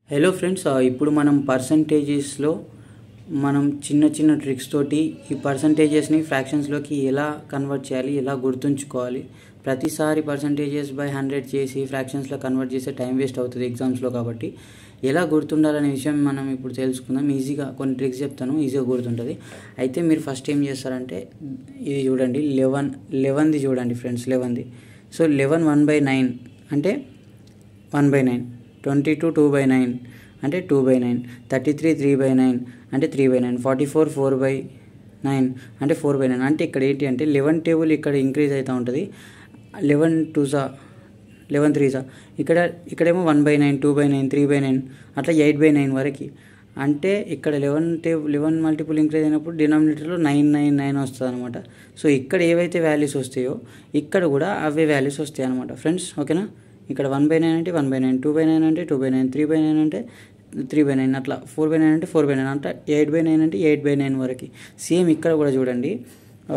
hello friends ఇప్పుడు మనం పర్సంటేజెస్లో మనం చిన్న చిన్న ట్రిక్స్ తోటి ఈ పర్సంటేజెస్ని ఫ్రాక్షన్స్లోకి ఎలా కన్వర్ట్ చేయాలి ఎలా గుర్తుంచుకోవాలి ప్రతిసారి పర్సంటేజెస్ బై హండ్రెడ్ చేసి ఫ్రాక్షన్స్లో కన్వర్ట్ చేస్తే టైం వేస్ట్ అవుతుంది ఎగ్జామ్స్లో కాబట్టి ఎలా గుర్తుండాలనే విషయం మనం ఇప్పుడు తెలుసుకుందాం ఈజీగా కొన్ని ట్రిక్స్ చెప్తాను ఈజీగా గుర్తుంటుంది అయితే మీరు ఫస్ట్ ఏం చేస్తారంటే ఇది చూడండి లెవెన్ లెవెన్ది చూడండి ఫ్రెండ్స్ లెవెన్ది so eleven one by nine అంటే one by nine twenty two two by nine అంటే two by nine thirty three three by nine అంటే three by nine forty four four by nine అంటే four by nine అంటే ఇక్కడ ఏంటి అంటే eleven table ఇక్కడ increase అవుతూ ఉంటుంది లెవెన్ టూ సా లెవెన్ త్రీ సా ఇక్కడ ఇక్కడేమో one by nine two by nine three by nine అట్లా ఎయిట్ బై నైన్ వరకు అంటే ఇక్కడ eleven table eleven multiple increase అయినప్పుడు డినామినేటర్లో నైన్ నైన్ నైన్ వస్తుంది అనమాట సో ఇక్కడ ఏవైతే వాల్యూస్ వస్తాయో ఇక్కడ కూడా అవే వాల్యూస్ వస్తాయి అనమాట ఫ్రెండ్స్ ఓకేనా ఇక్కడ వన్ బై నైన్ అంటే one by nine two by nine అంటే two by nine three by nine అంటే త్రీ బై నైన్ అట్లా ఫోర్ బై నైన్ అంటే ఫోర్ బై నైన్ అంటే ఎయిట్ బై నైన్ అంటే ఎయిట్ బై నైన్ వరకు సేమ్ ఇక్కడ కూడా చూడండి ఆ,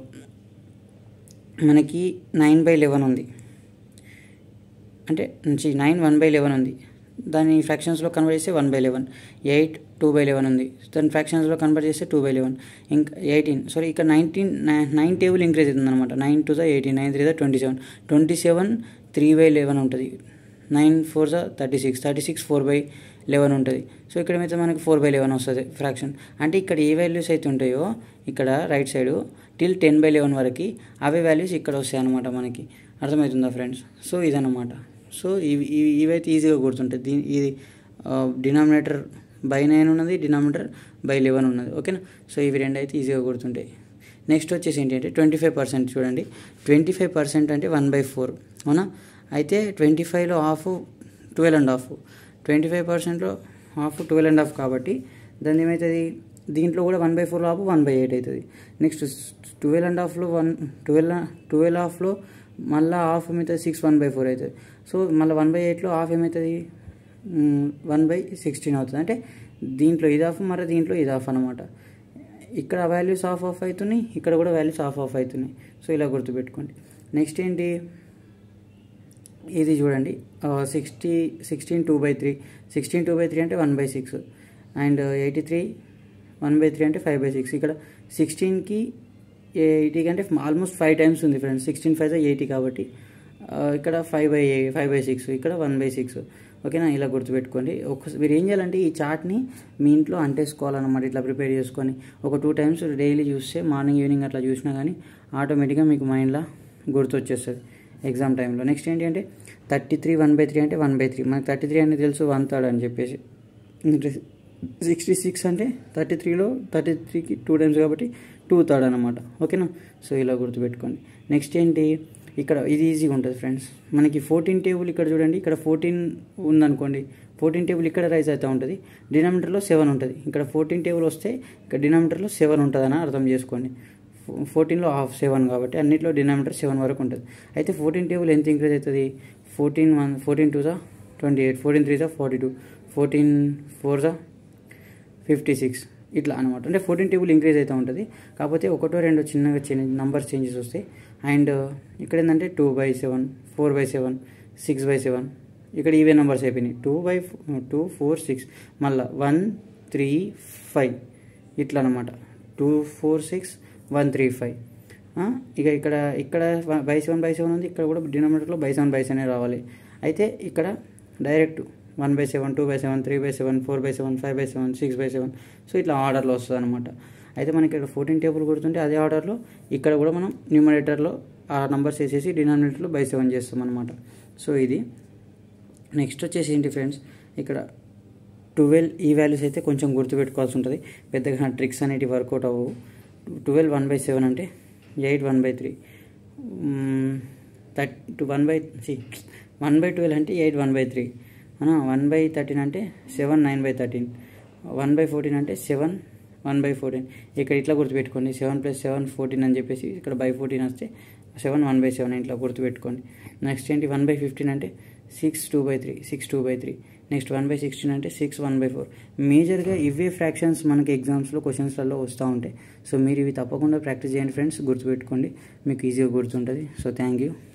మనకి నైన్ బై లెవెన్ ఉంది అంటే నుంచి నైన్ వన్ బై లెవెన్ ఉంది దాని ఫ్రాక్షన్స్లో కన్వర్ట్ చేస్తే one by eleven eight two by eleven ఉంది దాని ఫ్రాక్షన్స్లో కన్వర్ట్ చేస్తే టూ బై లెవెన్ ఇంకా ఎయిటీన్ సారీ ఇక్కడ నైన్టీన్ నైన్ టేబుల్ ఇంక్రీజ్ అవుతుంది అనమాట nine two the eighteen nine three the twenty seven twenty seven three by eleven ఉంటుంది nine four the thirty six thirty six four by eleven ఉంటుంది so ఇక్కడ అయితే మనకి four by eleven వస్తుంది fraction అంటే ఇక్కడ ఏ వాల్యూస్ అయితే ఉంటాయో ఇక్కడ right side till ten by eleven వరకు అవే వాల్యూస్ ఇక్కడ వస్తాయి అనమాట మనకి అర్థమవుతుందా ఫ్రెండ్స్ సో ఇదన్నమాట సో ఇవి ఇవి ఇవైతే ఈజీగా గుర్తుంటాయి దీని ఇది డినామినేటర్ బై నైన్ ఉన్నది డినామినేటర్ బై లెవెన్ ఉన్నది ఓకేనా సో ఇవి రెండు అయితే ఈజీగా గుర్తుంటాయి నెక్స్ట్ వచ్చేసి ఏంటి అంటే ట్వంటీ ఫైవ్ పర్సెంట్ చూడండి ట్వంటీ ఫైవ్ పర్సెంట్ అంటే వన్ బై ఫోర్ అవునా అయితే ట్వంటీ ఫైవ్లో half twelve and half twenty five పర్సెంట్లో హాఫ్ ట్వెల్వ్ అండ్ హాఫ్ కాబట్టి దాని ఏమవుతుంది దీంట్లో కూడా one by four half one by eight అవుతుంది నెక్స్ట్ ట్వెల్వ్ అండ్ హాఫ్లో వన్ ట్వెల్వ్ ట్వెల్వ్ హాఫ్లో మళ్ళీ హాఫ్ ఏమవుతుంది సిక్స్ వన్ బై ఫోర్ అవుతుంది సో మళ్ళీ వన్ బై ఎయిట్లో హాఫ్ ఏమవుతుంది వన్ బై సిక్స్టీన్ అవుతుంది అంటే దీంట్లో ఇది హాఫ్ మరి దీంట్లో ఇది హాఫ్ అనమాట ఇక్కడ వాల్యూస్ ఆఫ్ ఆఫ్ అవుతున్నాయి ఇక్కడ కూడా వాల్యూస్ ఆఫ్ ఆఫ్ అవుతున్నాయి సో ఇలా గుర్తుపెట్టుకోండి నెక్స్ట్ ఏంటి ఇది చూడండి sixty sixteen two by three sixteen two by three అంటే one by six and eighty three one by three అంటే ఫైవ్ బై సిక్స్ ఇక్కడ సిక్స్టీన్కి ఎయిటీ కంటే ఆల్మోస్ట్ ఫైవ్ టైమ్స్ ఉంది ఫ్రెండ్స్ సిక్స్టీన్ ఫైవ్ ఎయిటీ కాబట్టి ఆ, ఇక్కడ five by five by six ఇక్కడ వన్ బై సిక్స్ ఓకేనా ఇలా గుర్తుపెట్టుకోండి ఒక మీరు ఏం చేయాలంటే ఈ చార్ట్ని మీ ఇంట్లో అంటేసుకోవాలన్నమాట ఇట్లా ప్రిపేర్ చేసుకొని ఒక టూ టైమ్స్ డైలీ చూస్తే మార్నింగ్ ఈవినింగ్ అట్లా చూసినా కానీ ఆటోమేటిక్గా మీకు మైండ్లో గుర్తొచ్చేస్తుంది ఎగ్జామ్ టైంలో నెక్స్ట్ ఏంటి అంటే thirty three one by three అంటే వన్ బై త్రీ మనకి థర్టీ త్రీ అనేది తెలుసు వన్ థర్డ్ అని చెప్పేసి సిక్స్టీ సిక్స్ అంటే థర్టీ త్రీలో థర్టీ త్రీకి టూ టైమ్స్ కాబట్టి టూ థర్డ్ అనమాట ఓకేనా సో ఇలా గుర్తుపెట్టుకోండి నెక్స్ట్ ఏంటి ఇక్కడ ఇది ఈజీగా ఉంటుంది ఫ్రెండ్స్ మనకి ఫోర్టీన్ టేబుల్ ఇక్కడ చూడండి ఇక్కడ ఫోర్టీన్ ఉందనుకోండి ఫోర్టీన్ టేబుల్ ఇక్కడ రైజ్ అవుతూ ఉంటుంది డినామినేటర్లో సెవెన్ ఉంటుంది ఇక్కడ ఫోర్టీన్ టేబుల్ వస్తే ఇక్కడ డినామినేటర్లో సెవెన్ ఉంటుందని అర్థం చేసుకోండి ఫోర్టీన్లో హాఫ్ సెవెన్ కాబట్టి అన్నింటిలో డినామినేటర్ సెవెన్ వరకు ఉంటుంది అయితే ఫోర్టీన్ టేబుల్ ఎంత ఇంక్రీజ్ అవుతుంది ఫోర్టీన్ వన్ ఫోర్టీన్ టూ జా ట్వంటీ ఎయిట్ ఫోర్టీన్ త్రీ జా ఫార్టీ టూ ఫోర్టీన్ ఫోర్ జా ఫిఫ్టీ సిక్స్ ఇట్లా అనమాట అంటే ఫోర్టీన్ టేబుల్ ఇంక్రీజ్ అవుతూ ఉంటుంది కాకపోతే ఒకటో రెండో చిన్నగా చేంజ్ నంబర్స్ చేంజెస్ వస్తాయి అండ్ ఇక్కడ ఏంటంటే two by seven four by seven six by seven ఇక్కడ ఈవే నెంబర్స్ అయిపోయినాయి two by two four six మళ్ళీ వన్ త్రీ ఫైవ్ ఇట్లా అనమాట two four six one three five ఇక ఇక్కడ ఇక్కడ బై సెవెన్ బై సెవెన్ ఉంది ఇక్కడ కూడా డినామినేటర్లో బై సెవెన్ బై సెవెన్ రావాలి అయితే ఇక్కడ direct one by seven two by seven three by seven four by seven five by seven six by seven so ఇట్లా ఆర్డర్లో వస్తుంది అనమాట అయితే మనకి ఇక్కడ ఫోర్టీన్ టేబుల్ కొడుతుంటే అదే ఆర్డర్లో ఇక్కడ కూడా మనం న్యూమరేటర్లో ఆ నెంబర్స్ వేసేసి డినామినేటర్లో బై సెవెన్ చేస్తాం అనమాట సో ఇది నెక్స్ట్ వచ్చేసి ఏంటి ఫ్రెండ్స్ ఇక్కడ ట్వెల్వ్ ఈ వాల్యూస్ అయితే కొంచెం గుర్తుపెట్టుకోవాల్సి ఉంటుంది పెద్దగా ట్రిక్స్ అనేటివి వర్కౌట్ అవ్వవు ట్వెల్వ్ వన్ బై సెవెన్ అంటే eight one by three thirty one by C one by twelve అంటే eight one by three one by thirteen అంటే seven nine by thirteen one by fourteen అంటే seven one by fourteen ఇక్కడ ఇట్లా గుర్తుపెట్టుకోండి seven plus seven fourteen అని చెప్పేసి ఇక్కడ by fourteen వస్తే సెవెన్ వన్ బై సెవెన్ ఇట్లా గుర్తుపెట్టుకోండి నెక్స్ట్ ఏంటి వన్ బై ఫిఫ్టీన్ అంటే six two by three six two by three next one by sixteen అంటే సిక్స్ వన్ బై ఫోర్ మేజర్గా ఇవే ఫ్రాక్షన్స్ మనకి ఎగ్జామ్స్లో క్వశ్చన్స్లలో వస్తూ ఉంటాయి సో మీరు ఇవి తప్పకుండా ప్రాక్టీస్ చేయండి ఫ్రెండ్స్ గుర్తుపెట్టుకోండి మీకు ఈజీగా గుర్తుంటుంది సో థ్యాంక్ యూ